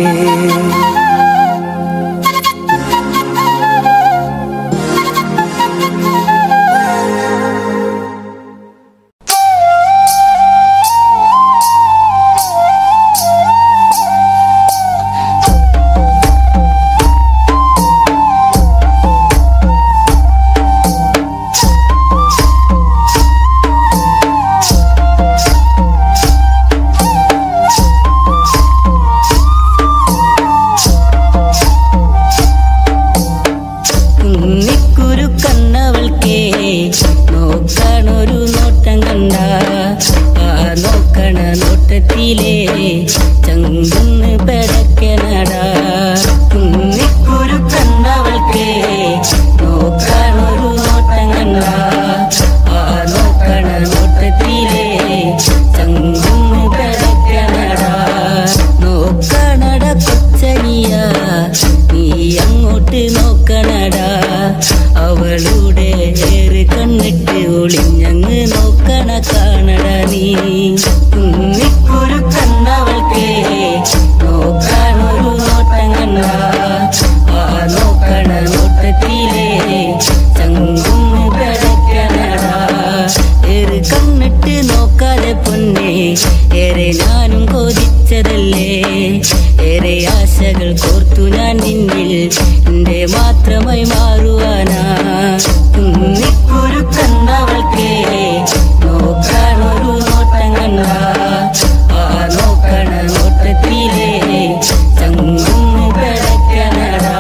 കുന്നിക്കുരു കണ്ണവൾക്കേ നോക്കണൊരു നോട്ടം കണ്ട ആ നോക്കണ നോട്ടത്തിലേ ചങ്കുന്ന് പെടക്കനടാ കുന്നിക്കുരു കണ്ണവൾക്കേ നോക്കണൊരു നോട്ടം കണ്ട ആ നോക്കണ നോട്ടത്തിലേ ചങ്കുന്ന് പെടക്കനടാ നോക്കണട കൊച്ചനിയ നീ അങ്ങോട്ട് നോക്കണടാ അവളുടെ ഏറ് കണ്ണിട്ട് ഒളിഞ്ഞങ്ങ് നോക്കണ കാണട നീ കുന്നിക്കുരു കണ്ണവൾക്കേ നോക്കാനൊരു നോട്ടം കണ്ട ആ നോക്കണ നോട്ടത്തിലേ ചങ്കുന്ന് കിടക്കണടാ ഏറ് കണ്ണിട്ട് നോക്കാതെ പൊന്നെ ഏറെ ഞാനും കൊതിച്ചതല്ലേ ഏറെ ആശകൾ കോർത്തു ഞാൻ നിന്നിൽ എന്റെ മാത്രമായി മാറുവാനാ കുന്നിക്കുരു കണ്ടവൾക്കേ നോക്കാനൊരു നോട്ടം കണ്ട ആ നോക്കണ നോട്ടത്തിലേ ചങ്കുന്ന് കിടക്കണടാ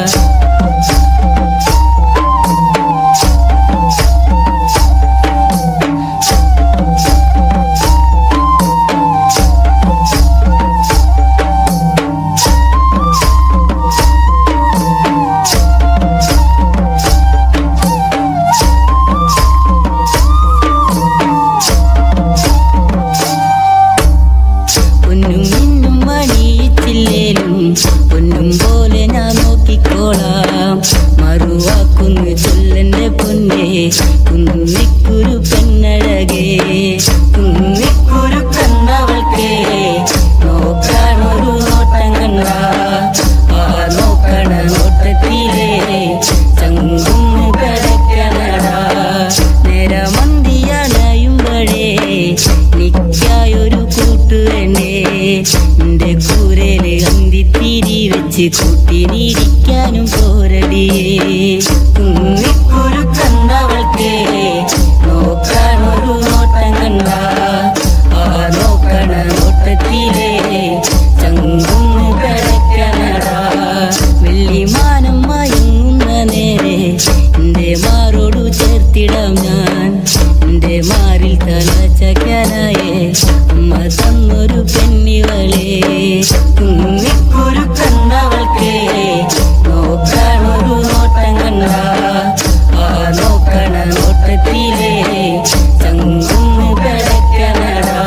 പൊന്നും മിന്നും മണിയിച്ചില്ലേലും പൊന്നും പോലെ ഞാൻ നോക്കിക്കോളാം മറുവാക്കുന്നു ചൊല്ലന്റെ പൊന്നെ കുന്നിക്കുരു പെണ്ണഴകേ കുന്നിക്കുരു കണ്ണവൾക്കേ നോക്കാനൊരു നോട്ടം കണ്ട ആ നോക്കണ നോട്ടത്തിലേ ചങ്കുന്ന് കിടക്കണടാ നേരമന്തിയണയുമ്പഴേ നിക്കായൊരു കൂട്ടുവെണ്ണേ എന്റെ കൂരയില് അന്തിത്തിരി വെച്ച് കൂട്ടിനിരിക്കാനും പോരടിയേ കുന്നിക്കുരു കണ്ടവൾക്കേ നോക്കാനൊരു നോട്ടം കണ്ട ആ നോക്കണ നോട്ടത്തിലേ ചങ്കുന്ന് കിടക്കണടാ വെള്ളിമാനം മയങ്ങുന്ന നേരെ എന്റെ മാറോടു ചേർത്തിടാം ഞാൻ എന്റെ മാറിൽ തല ചക്കനായേ അമ്മ തന്നൊരു പെണ്ണിവളേ കുന്നിക്കുരു കണ്ടവൾക്കേ നോക്കാനൊരു നോട്ടം കണ്ട ആ നോക്കണ നോട്ടത്തിലേ ചങ്കുന്ന് കിടക്കണടാ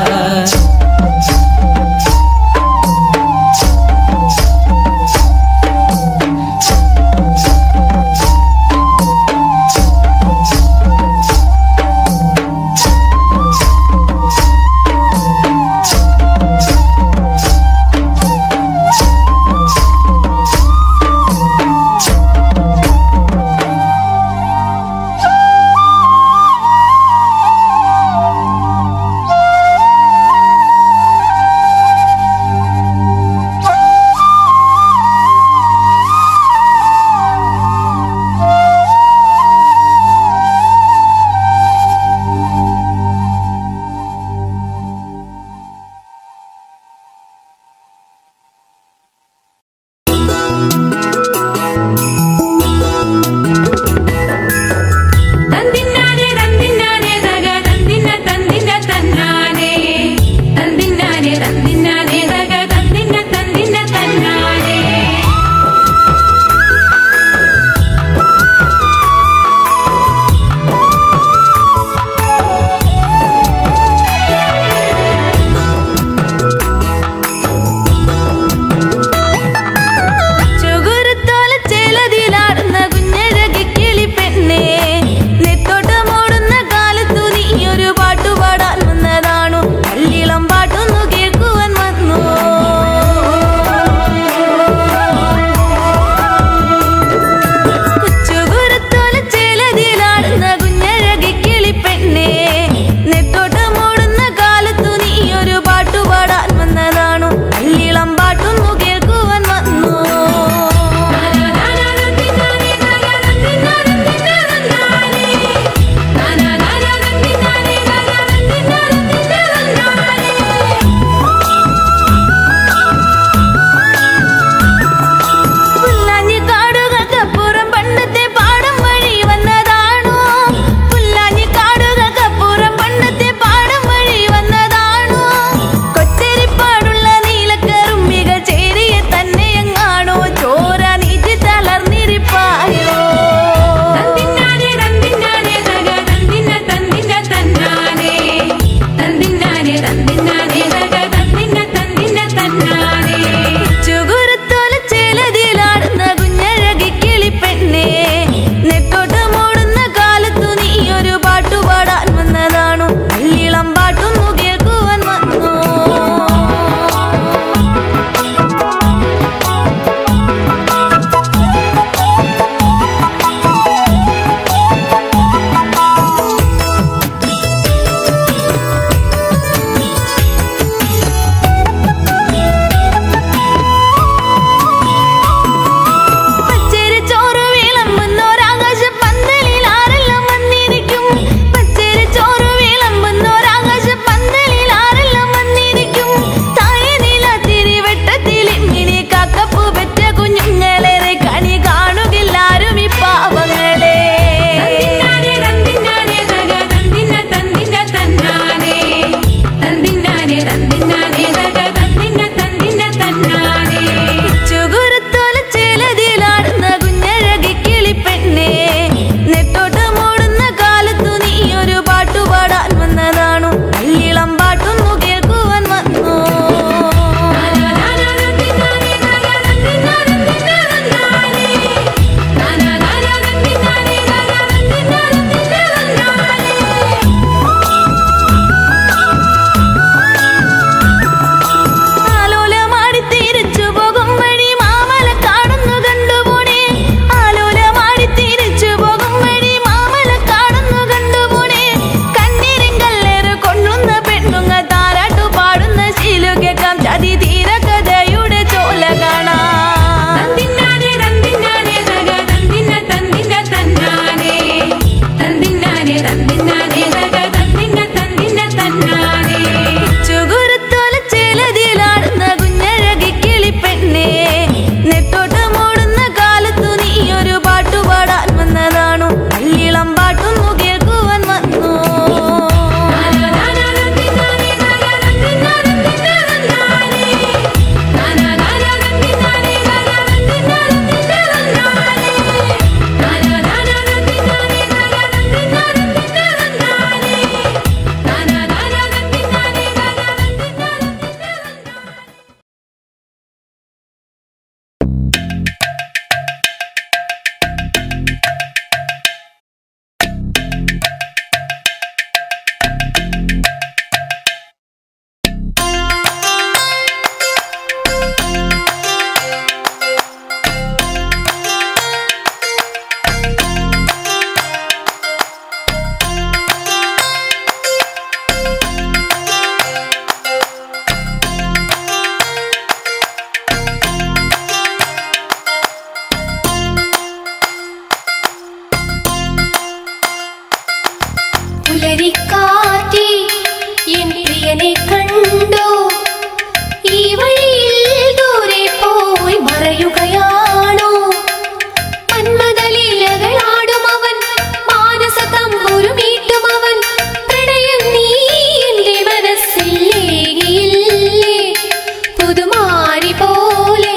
പുലരിക്കാറ്റേ എൻ പ്രിയനെ കണ്ടോ ഈ വഴിയിൽ ദൂരെ പോയി മറയുകയാണോ മന്മദലീലകളാടും അവൻ മാനസ തമ്പുരുമീട്ടും അവൻ പ്രണയം നീ എന്റെ മനസ്സിൽ ഏകിയില്ലേ പുതുമാരി പോലെ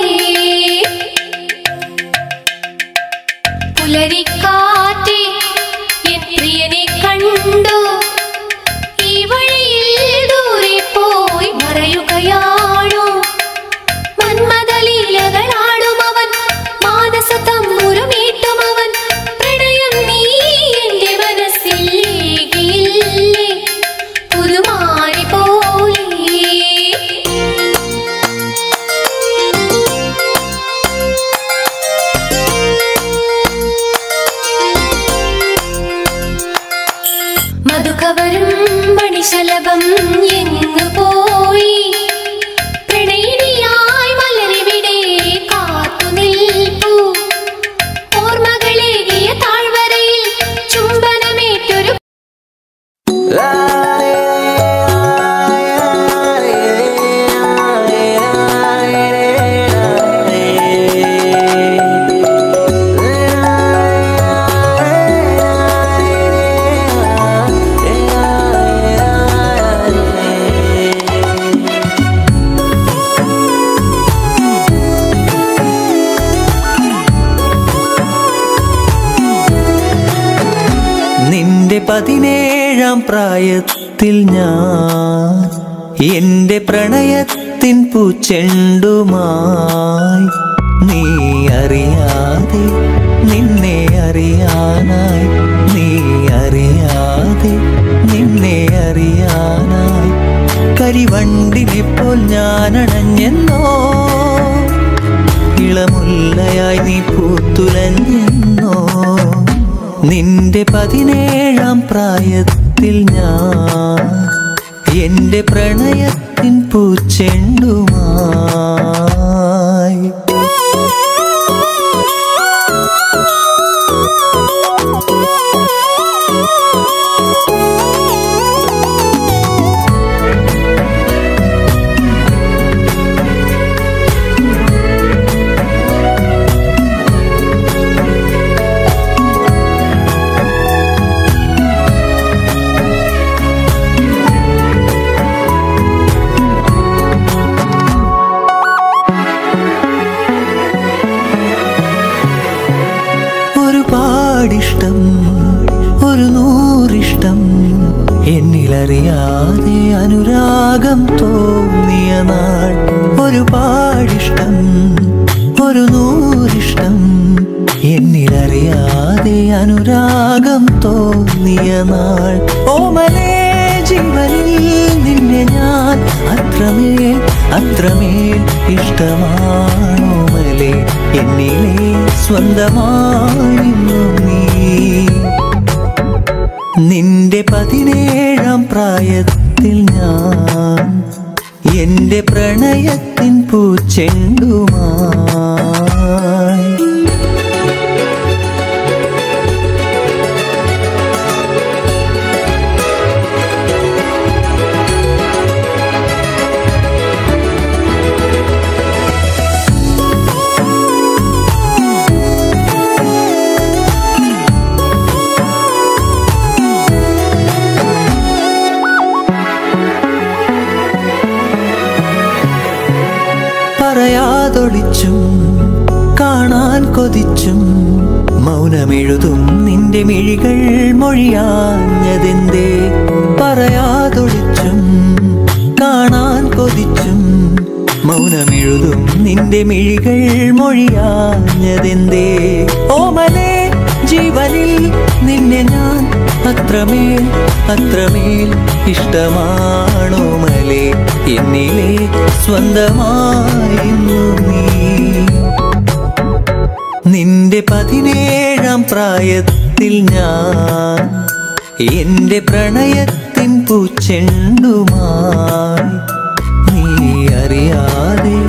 പുലരിക്കാറ്റേ എൻ പ്രിയനെ കണ്ടോ ഈ വഴിയിൽ ദൂരെ പോയി മറയുകയാണോ മന്മദലീലകളാടും അവൻ മാനസ തമ്പുരുമീട്ടും അവൻ പ്രണയം നീ എന്റെ മനസ്സിൽ ഏകിയില്ലേ പുതുമാരി പോലെ മധുകവരും മണിശലഭം എങ്ങു പോയി പ്രണയിനിയായി മലരിവിടെ കാത്തു നിൽപ്പൂ ഓർമ്മകളേകിയ താഴ്വരയിൽ ചുംബനമേറ്റൊരു നിന്റെ പതിനേഴാം പ്രായത്തിൽ ഞാൻ എന്റെ പ്രണയത്തിൻ പൂച്ചെണ്ടുമായി നീ അറിയാതെ നിന്നെ അറിയാനായി നീ അറിയാതെ നിന്നെ അറിയാനായി കരിവണ്ടിനെ പോൽ ഞാൻ അണഞ്ഞെന്നോ ഇളമുല്ലയായി നീ പൂത്തുലഞ്ഞെന്നോ നിന്റെ പതിനേഴാം പ്രായത്തിൽ ഞാൻ എന്റെ പ്രണയത്തിൻ പൂച്ചെണ്ടുമായി ഒരുപാടിഷ്ടം ഒരു നൂറിഷ്ടം എന്നിലറിയാതെ അനുരാഗം തോന്നിയ നാൾ ഒരുപാടിഷ്ടം ഒരു നൂറിഷ്ടം എന്നിലറിയാതെ അനുരാഗം തോന്നിയ നാൾ ഓമലേ ജീവനിൽ നിന്നെ ഞാൻ അത്രമേൽ അത്രമേൽ ഇഷ്ടമാണോമലേ എന്നിലെ സ്വന്തമായിരുന്നു നീ നിന്റെ പതിനേഴാം പ്രായത്തിൽ ഞാൻ എന്റെ പ്രണയത്തിൻ പൂച്ചെണ്ടുമായി പറയാതൊളിച്ചും കാണാൻ കൊതിച്ചും മൗനമെഴുതും നിന്റെ മിഴികൾ മൊഴിയാഞ്ഞതെന്തേ പറയാതൊളിച്ചും കാണാൻ കൊതിച്ചും മൗനമെഴുതും നിന്റെ മിഴികൾ മൊഴിയാഞ്ഞതെന്തേ ഓമലേ ജീവനിൽ നിന്നെ ഞാൻ അത്രമേൽ അത്രമേൽ ഇഷ്ടമാണോമലേ എന്നിലെ സ്വന്തമായിരുന്നു നീ നിന്റെ പതിനേഴാം പ്രായത്തിൽ ഞാൻ എന്റെ പ്രണയത്തിൻ പൂച്ചെണ്ടുമായി നീ അറിയാതെ